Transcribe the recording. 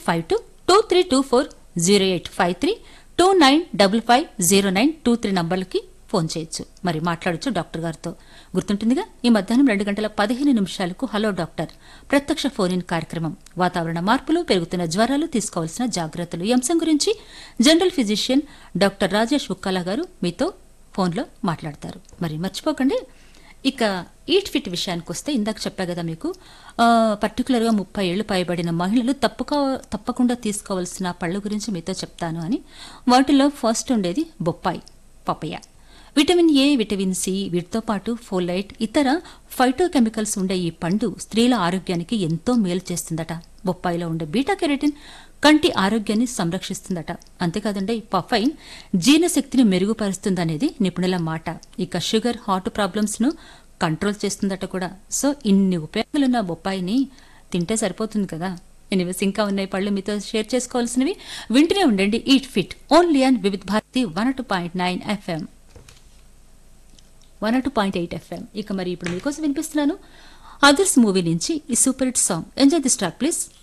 five two two three two four zero eight five three two nine double five zero nine two three నంబర్లకి phone చేయొచ్చు మరి మాట్లాడొచ్చు doctor గారితో గుర్తుంటుందిగా ఈ మధ్యాహ్నం రెండు గంటల పదిహేను నిమిషాలకు హలో డాక్టర్ ప్రత్యక్ష ఫోన్ ఇన్ కార్యక్రమం వాతావరణ మార్పులు పెరుగుతున్న జ్వరాలు తీసుకోవాల్సిన జాగ్రత్తలు ఈ అంశం గురించి general physician doctor Rajesh Ukkala garu మీతో ఫోన్లో మాట్లాడతారు మరి మర్చిపోకండి ఇక ఈట్ ఫిట్ విషయానికి వస్తే ఇందాక చెప్పా కదా మీకు ఆ, పర్టికులర్గా ముప్పై ఏళ్ళు పైబడిన మహిళలు తప్పుకో తప్పకుండా తీసుకోవాల్సిన పళ్ళ గురించి మీతో చెప్తాను అని వాటిలో ఫస్ట్ ఉండేది బొప్పాయి papaya vitamin A vitamin C వీటితో పాటు ఫోలైట్ ఇతర ఫైటోకెమికల్స్ ఉండే ఈ పండు స్త్రీల ఆరోగ్యానికి ఎంతో మేలు చేస్తుందట బొప్పాయిలో ఉండే బీటా కెరటిన్ కంటి ఆరోగ్యాన్ని సంరక్షిస్తుందట అంతేకాదండి పఫైన్ జీర్ణశక్తిని మెరుగుపరుస్తుందనేది నిపుణుల మాట ఇక షుగర్ హార్ట్ ప్రాబ్లమ్స్ ను కంట్రోల్ చేస్తుందట కూడా సో ఇన్ని ఉపయోగాలున్న బొప్పాయిని తింటే సరిపోతుంది కదా ఎనివేస్ ఇంకా ఉన్నాయి పళ్ళు మీతో షేర్ చేసుకోవాల్సినవి వింటూనే ఉండండి eat fit only and Vividh Bharati one two point nine FM one two point eight FM ఇక మరి ఇప్పుడు మీకోసం వినిపిస్తున్నాను అదర్స్ మూవీ నుంచి ఈ super hit song enjoy this track please